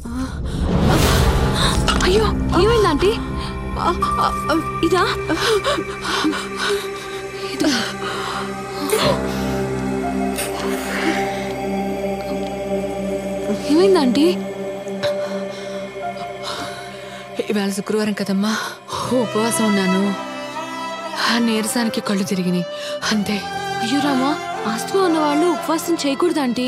అయ్యో ఏమైంది ఆంటీ ఇదా ఇదా? ఏమైంది ఆంటీ ఇవాళ శుక్రవారం కదమ్మా ఉపవాసం ఉన్నాను ఆ నీరసానికి కళ్ళు తిరిగినాయి అంతే అయ్యో రామా ఆస్తమా ఉన్న వాళ్ళు ఉపవాసం చేయకూడదు ఆంటీ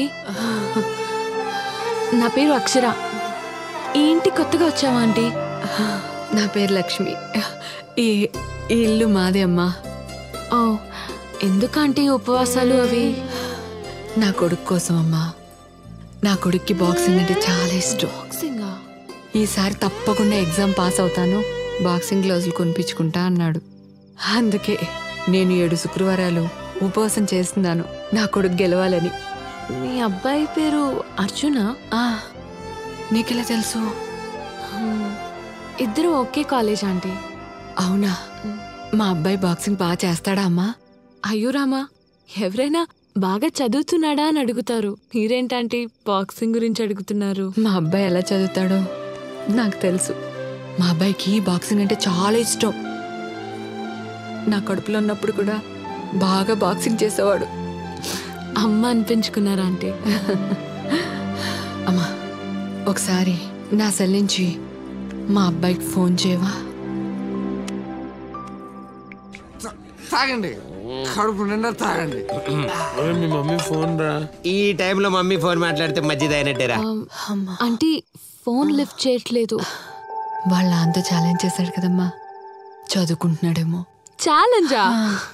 నా పేరు అక్షర ఈ ఇంటి కొత్తగా వచ్చావా ఆంటీ నా పేరు లక్ష్మి ఈ ఈ ఇల్లు మాదే అమ్మా ఓ ఎందుకంటే ఉపవాసాలు అవి నా కొడుకు కోసం అమ్మా నా కొడుక్కి బాక్సింగ్ అంటే చాలా ఇష్టం బాక్సింగా ఈసారి తప్పకుండా ఎగ్జామ్ పాస్ అవుతాను బాక్సింగ్ గ్లౌజులు కొనిపించుకుంటా అన్నాడు అందుకే నేను ఏడు శుక్రవారాలు ఉపవాసం చేస్తున్నాను నా కొడుకు గెలవాలని మీ అబ్బాయి పేరు అర్జునా ఆ, నీకెలా తెలుసు హ్మ్. ఇద్దరు ఒకే కాలేజ్ ఆంటీ అవునా మా అబ్బాయి బాక్సింగ్ బాగా చేస్తాడా అమ్మా అయ్యో రామా ఎవరైనా బాగా చదువుతున్నాడా అని అడుగుతారు మీరేంటంటే బాక్సింగ్ గురించి అడుగుతున్నారు మా అబ్బాయి ఎలా చదువుతాడో నాకు తెలుసు మా అబ్బాయికి బాక్సింగ్ అంటే చాలా ఇష్టం నా కడుపులో ఉన్నప్పుడు కూడా బాగా బాక్సింగ్ చేసేవాడు అమ్మ అనిపించుకున్నారా ఆంటీ అమ్మా ఒకసారి నా సెల్ నుంచి మా అబ్బాయికి ఫోన్ చేయవా తాగండి కడుపు నిండా తాగండి ఒరే, మీ మమ్మీ ఫోన్ రా ఈ టైంలో మమ్మీ ఫోన్ మాట్లాడితే మంచిది అయినట్టేరా ఆంటీ ఫోన్ లిఫ్ట్ చేయట్లేదు వాళ్ళ అంత ఛాలెంజ్ చేశాడు కదమ్మా చదువుకుంటున్నాడేమో ఛాలెంజా